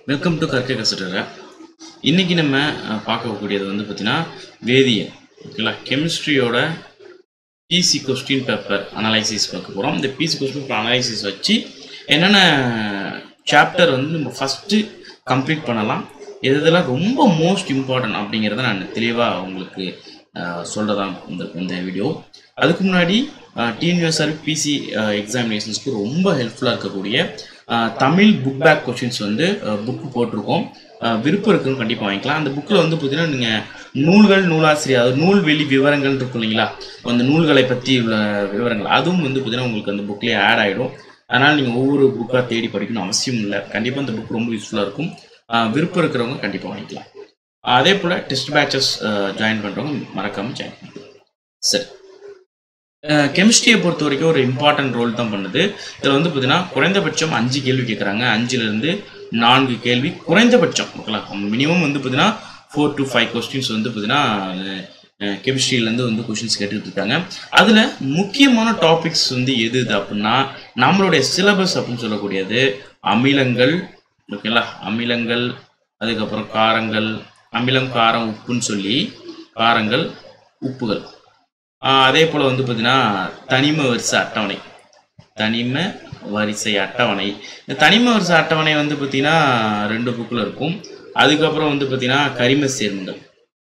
Welcome to கற்க கசடரை இன்னைக்கு நம்ம அஹ், பார்க்கக்கூடியது வந்து பார்த்தீங்கன்னா வேதியியல் ஓகேங்களா கெமிஸ்ட்ரியோட பிசி கொஸ்டின் பேப்பர் அனலைசிஸ் பார்க்க போகிறோம் இந்த பிசி கொஸ்டின் பேப்பர் அனலைசிஸ் வச்சு என்னென்ன சாப்டர் வந்து நம்ம ஃபஸ்ட்டு கம்ப்ளீட் பண்ணலாம் எது இதெல்லாம் ரொம்ப மோஸ்ட் இம்பார்ட்டன்ட் அப்படிங்கிறத நான் தெளிவாக உங்களுக்கு சொல்கிறதான் இந்த இந்த வீடியோ அதுக்கு முன்னாடி டிஎன்யூஎஸ்ஆர் பிசி எக்ஸாமினேஷன்ஸ்க்கு ரொம்ப ஹெல்ப்ஃபுல்லாக இருக்கக்கூடிய அஹ், தமிழ் புக் பேக் கொஷின்ஸ் வந்து புக்கு போட்டிருக்கோம் அஹ், விருப்பம் இருக்குன்னு கண்டிப்பாக வாங்கிக்கலாம் அந்த புக்கில் வந்து பார்த்தீங்கன்னா நீங்கள் நூல்கள் நூலாசிரியர் அதாவது நூல்வெளி விவரங்கள் இருக்கும் இல்லைங்களா அந்த நூல்களை பற்றி உள்ள விவரங்கள் அதுவும் வந்து பார்த்தீங்கன்னா உங்களுக்கு அந்த புக்லேயே ஆட் ஆகிடும் அதனால் நீங்கள் ஒவ்வொரு புக்காக தேடி படிக்கணும் அவசியம் இல்லை கண்டிப்பாக இந்த புக் ரொம்ப யூஸ்ஃபுல்லாக இருக்கும் அஹ், விருப்பம் இருக்கிறவங்க கண்டிப்பாக வாங்கிக்கலாம் அதே போல் டெஸ்ட் பேட்சஸ் ஜாயின் பண்ணுறவங்க மறக்காமல் ஜாயின் பண்ணிக்கலாம் சரி கெமிஸ்ட்ரியை பொறுத்த வரைக்கும் ஒரு இம்பார்ட்டன்ட் ரோல் தான் பண்ணுது இதில் வந்து பார்த்தீங்கன்னா குறைந்தபட்சம் அஞ்சு கேள்வி கேட்குறாங்க அஞ்சுலேருந்து நான்கு கேள்வி குறைந்தபட்சம் ஓகேங்களா மினிமம் வந்து பார்த்தீங்கன்னா ஃபோர் டு ஃபைவ் கொஸ்டின்ஸ் வந்து பார்த்தீங்கன்னா கெமிஸ்ட்ரியிலேருந்து வந்து கொஷின்ஸ் கேட்டுட்டு இருக்காங்க அதில் முக்கியமான டாபிக்ஸ் வந்து எது இது அப்படின்னா நம்மளுடைய சிலபஸ் அப்படின்னு சொல்லக்கூடியது அமிலங்கள் ஓகேங்களா அமிலங்கள் அதுக்கப்புறம் காரங்கள் அமிலம் காரம் உப்புன்னு சொல்லி காரங்கள் உப்புகள் ஆஹ் அதே போல் வந்து பார்த்தீங்கன்னா தனிம வரிசை அட்டவணை தனிம வரிசை அட்டவணை இந்த தனிம வரிசை அட்டவணை வந்து பார்த்தீங்கன்னா ரெண்டு புக்கில் இருக்கும் அதுக்கப்புறம் வந்து பார்த்தீங்கன்னா கரிம சேர்மங்கள்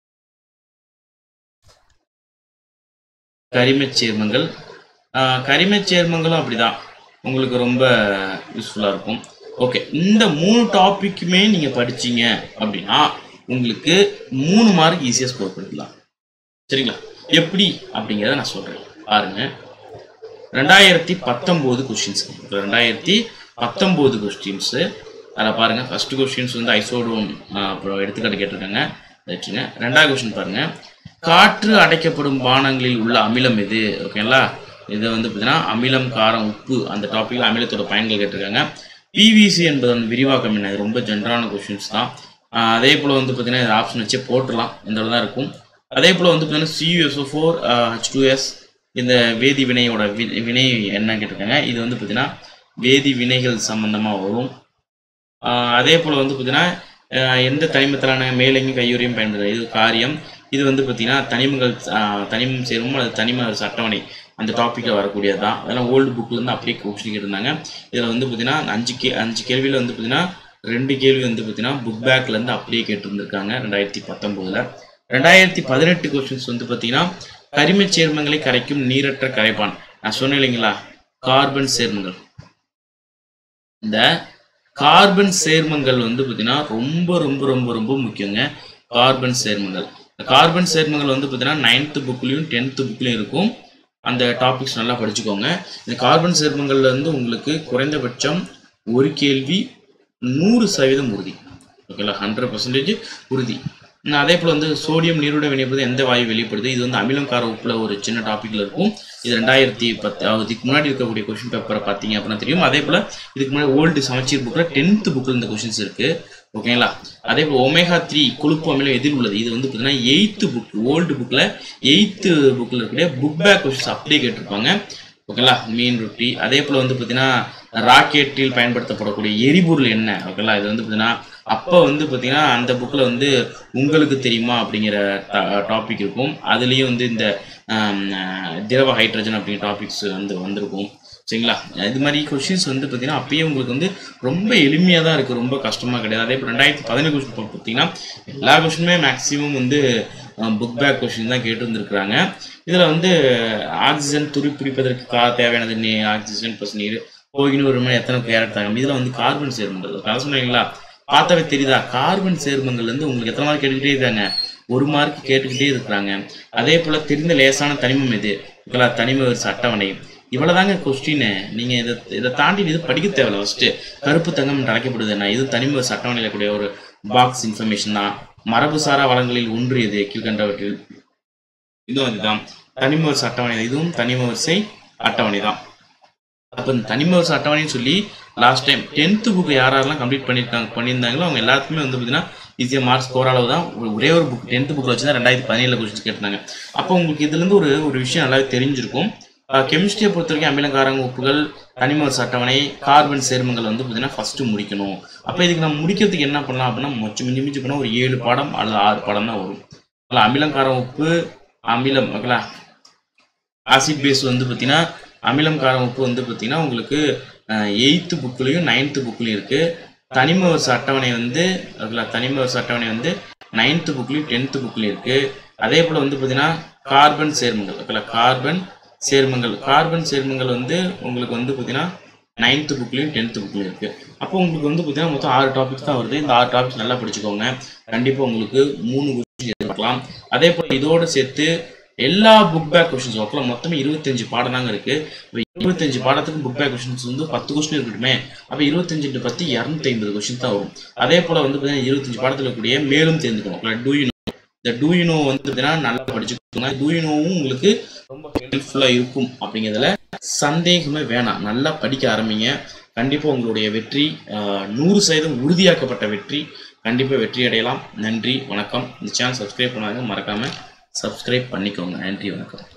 கரிமச் சேர்மங்கள் ஆஹ் கரிமச் சேர்மங்களும் அப்படிதான் உங்களுக்கு ரொம்ப யூஸ்ஃபுல்லாக இருக்கும் ஓகே இந்த மூணு டாப்பிக்குமே நீங்கள் படிச்சீங்க அப்படின்னா உங்களுக்கு மூணு மார்க் ஈஸியாக ஸ்கோர் பண்ணிக்கலாம் சரிங்களா எப்படி அப்படிங்கிறத நான் சொல்கிறேன் பாருங்க ரெண்டாயிரத்தி பத்தொம்போது கொஸ்டின்ஸ் ரெண்டாயிரத்தி பத்தொம்போது கொஸ்டின்ஸு அதில் பாருங்கள் ஃபர்ஸ்ட் கொஸ்டின்ஸ் வந்து ஐசோடோன் அப்புறம் எடுத்துக்காட்டு கேட்டிருக்காங்க வச்சுங்க ரெண்டாவது கொஸ்டின் பாருங்க காற்று அடைக்கப்படும் பானங்களில் உள்ள அமிலம் எது ஓகேங்களா இது வந்து பார்த்தீங்கன்னா அமிலம் காரம் உப்பு அந்த டாப்பிக்கில் அமிலத்தோட பயன்கள் கேட்டிருக்காங்க பிவிசி என்பதன் விரிவாக்கம் என்ன இது ரொம்ப ஜென்ரலான கொஸ்டின்ஸ் தான் ஆஹ் அதே போல் வந்து பார்த்தீங்கன்னா இது ஆப்ஷன் வச்சே போட்டுடலாம் இந்த தான் இருக்கும் அதே போல் வந்து பார்த்தீங்கன்னா CUSO four H two S இந்த வேதி வினையோட வி- வினை என்ன கேட்டிருக்காங்க இது வந்து பார்த்தீங்கன்னா வேதி வினைகள் சம்பந்தமாக வரும் ஆஹ் அதே போல் வந்து பார்த்தீங்கன்னா ஆஹ் எந்த தனிமத்திலான மேலங்கும் கையுறையும் பயன்படுது இது காரியம் இது வந்து பார்த்தீங்கன்னா தனிமங்கள் ஆஹ் தனிமம் சேரும் அது தனிம அட்டவணை அந்த டாப்பிக்கில் வரக்கூடியது தான் அதெல்லாம் ஓல்டு புக்லேருந்து அப்படியே கொஸ்டின் கேட்டிருந்தாங்க இதில் வந்து பார்த்தீங்கன்னா அஞ்சு கே அஞ்சு கேள்வியில் வந்து பார்த்தீங்கன்னா ரெண்டு கேள்வி வந்து பார்த்தீங்கன்னா புக் பேக்லேருந்து அப்படியே கேட்டிருந்திருக்காங்க ரெண்டாயிரத்தி பத்தொம்போதில் ரெண்டாயிரத்தி பதினெட்டு கொஸ்டின்ஸ் வந்து பார்த்தீங்கன்னா கரிமச் சேர்மங்களை கரைக்கும் நீரற்ற கரைப்பான் நான் சொன்னேன் இல்லைங்களா கார்பன் சேர்மங்கள் இந்த கார்பன் சேர்மங்கள் வந்து பார்த்தீங்கன்னா ரொம்ப ரொம்ப ரொம்ப ரொம்ப முக்கியங்க கார்பன் சேர்மங்கள் இந்த கார்பன் சேர்மங்கள் வந்து பார்த்தீங்கன்னா நைன்த்து புக்லேயும் டென்த்து புக்லேயும் இருக்கும் அந்த டாபிக்ஸ் நல்லா படிச்சுக்கோங்க இந்த கார்பன் சேர்மங்கள்ல இருந்து உங்களுக்கு குறைந்தபட்சம் ஒரு கேள்வி நூறு சதவீதம் உறுதி ஓகேங்களா ஹண்ட்ரட் பர்சன்டேஜ் உறுதி இன்னும் அதே போல் வந்து சோடியம் நீருடன் வினைப்படுது எந்த வாயு வெளிப்படுது இது வந்து அமிலம் கார உப்புல ஒரு சின்ன டாப்பிக்கில் இருக்கும் இது ரெண்டாயிரத்தி பத்து இதுக்கு முன்னாடி இருக்கக்கூடிய கொஷின் பேப்பரை பார்த்தீங்க அப்படின்னா தெரியும் அதே போல் இதுக்கு முன்னாடி ஓல்டு சமச்சீர் புக்கில் டென்த்து புக்கில் இந்த கொஷின்ஸ் இருக்குது ஓகேங்களா அதே போல் ஒமேகா த்ரீ கொழுப்பு அமிலம் எதில் உள்ளது இது வந்து பார்த்தீங்கன்னா எயித்து புக் ஓல்டு புக்கில் எயித்து புக்கில் இருக்கக்கூடிய புக் பேக் கொஷின்ஸ் அப்படியே கேட்டிருப்பாங்க ஓகேங்களா மீன் ரொட்டி அதே போல் வந்து பார்த்தீங்கன்னா ராக்கெட்டில் பயன்படுத்தப்படக்கூடிய எரிபொருள் என்ன ஓகேங்களா இது வந்து பார்த்தீங்கன்னா அப்போ வந்து பார்த்தீங்கன்னா அந்த புக்கில் வந்து உங்களுக்கு தெரியுமா அப்படிங்கிற டாபிக் இருக்கும் அதுலேயும் வந்து இந்த ஆம், அஹ், திரவ ஹைட்ரஜன் அப்படிங்கிற டாபிக்ஸ் வந்து வந்திருக்கும் சரிங்களா இது மாதிரி கொஷின்ஸ் வந்து பார்த்தீங்கன்னா அப்பயே உங்களுக்கு வந்து ரொம்ப எளிமையாக தான் இருக்குது ரொம்ப கஷ்டமாக கிடையாது அதே போல் ரெண்டாயிரத்தி பதினேழு கொஸ்டின் பார்த்தீங்கன்னா எல்லா கொஷினுமே மேக்ஸிமம் வந்து புக் பேக் கொஷின் தான் கேட்டு வந்திருக்கிறாங்க இதில் வந்து ஆக்சிஜன் துருப்பிடிப்பதற்கு கா தேவையானது நீ ஆக்சிஜன் ப்ளஸ் நீர் போகின்னு ஒரு மணி எத்தனை கேரட் தாங்க இதில் வந்து கார்பன் சேர்மங்கள் கதை சொன்னீங்களா பார்த்தாவே தெரியுதா கார்பன் சேர்மங்கள் வந்து உங்களுக்கு எத்தனை மார்க் கேட்டுக்கிட்டே இருக்காங்க ஒரு மார்க் கேட்டுக்கிட்டே இருக்கிறாங்க அதே போல் தெரிந்த லேசான தனிமம் எது ஓகேங்களா தனிம வரிசை அட்டவணை இவ்வளோதாங்க கொஸ்டின் நீங்கள் இதை இதை தாண்டி இது படிக்க தேவையில்ல ஃபஸ்ட்டு கருப்பு தங்கம் என்று அழைக்கப்படுது என்ன இது தனிம வரிசை அட்டவணையில் கூடிய ஒரு பாக்ஸ் இன்ஃபர்மேஷன் தான் மரபுசாரா வளங்களில் ஒன்று எது கீழ்கண்டவற்றில் இதுவும் அதுதான் தனிம வரிசை அட்டவணை தான். இதுவும் தனிம வரிசை அட்டவணை தான் அப்போ இந்த தனிம வரிசை அட்டவணைன்னு சொல்லி லாஸ்ட் டைம் டென்த்து புக் யார் யாரெல்லாம் கம்ப்ளீட் பண்ணியிருக்காங்க பண்ணியிருந்தாங்களோ அவங்க எல்லாத்துக்குமே வந்து பார்த்தீங்கன்னா ஈஸியாக மார்க்ஸ் ஸ்கோர் அளவு தான் ஒரு- ஒரே ஒரு புக் டென்த்து புக்கில் வச்சு தான் ரெண்டாயிரத்தி பதினேழில் கொஸ்டின் கேட்டிருந்தாங்க அப்போ உங்களுக்கு இதுலேருந்து ஒரு ஒரு விஷயம் நல்லாவே தெரிஞ்சிருக்கும் கெமிஸ்ட்ரியை பொறுத்த வரைக்கும் அமிலங்காரங்க உப்புகள் தனிம அட்டவணை கார்பன் சேர்மங்கள் வந்து பார்த்தீங்கன்னா ஃபஸ்ட்டு முடிக்கணும் அப்போ இதுக்கு நம்ம முடிக்கிறதுக்கு என்ன பண்ணலாம் அப்படின்னா மொச்சம் மிஞ்சி மிஞ்சி போனால் ஒரு ஏழு பாடம் அல்லது ஆறு பாடம் தான் வரும் அதில் அமிலங்காரம் உப்பு அமிலம் ஓகேங்களா ஆசிட் பேஸ் வந்து பார்த்தீங்கன்னா அமிலம் காரம் உப்பு வந்து பார்த்தீங்கன்னா உங்களுக்கு எயித்து புக்லேயும் நைன்த்து புக்லேயும் இருக்குது தனிம வருஷ அட்டவணை வந்து ஓகேங்களா தனிம வருஷ அட்டவணை வந்து நைன்த்து புக்லேயும் டென்த்து புக்லேயும் இருக்குது அதே போல் வந்து பார்த்தீங்கன்னா கார்பன் சேர்மங்கள் ஓகேங்களா கார்பன் சேர்மங்கள் கார்பன் சேர்மங்கள் வந்து உங்களுக்கு வந்து பார்த்தீங்கன்னா நைன்த்து புக்லேயும் டென்த்து புக்லேயும் இருக்குது அப்போ உங்களுக்கு வந்து பார்த்தீங்கன்னா மொத்தம் ஆறு டாபிக்ஸ் தான் வருது இந்த ஆறு டாபிக்ஸ் நல்லா படிச்சுக்கோங்க கண்டிப்பாக உங்களுக்கு மூணு கொஸ்டின் எதிர்பார்க்கலாம் அதே போல் இதோடு சேர்த்து எல்லா புக் பேக் கொஸ்டின்ஸ் ஒர்க்கில் மொத்தமே இருபத்தஞ்சு பாடம் தாங்க இருக்கு இப்போ இருபத்தஞ்சு பாடத்துக்கு புக் பேக் கொஸ்டின்ஸ் வந்து பத்து கொஸ்டின் இருக்கட்டுமே அப்போ இருபத்தஞ்சு to பத்து இரநூத்தி ஐம்பது கொஸ்டின் தான் வரும் அதே போல் வந்து பார்த்தீங்கன்னா இருபத்தஞ்சு பாடத்தில் கூடிய மேலும் தெரிஞ்சுக்கணும் டூ யூ இந்த டூ யூ நோ வந்து பார்த்தீங்கன்னா நல்லா படிச்சுக்கோங்க டூ யூ நோவும் உங்களுக்கு ரொம்ப ஹெல்ப்ஃபுல்லாக இருக்கும் அப்படிங்கிறதுல சந்தேகமே வேணாம் நல்லா படிக்க ஆரம்பிங்க கண்டிப்பாக உங்களுடைய வெற்றி ஆஹ், நூறு சதவீதம் உறுதியாக்கப்பட்ட வெற்றி கண்டிப்பாக வெற்றி அடையலாம் நன்றி வணக்கம் இந்த சேனல் சப்ஸ்கிரைப் பண்ணாங்க மறக்காமல் சப்ஸ்கிரைப் பண்ணிக்கோங்க நன்றி வணக்கம்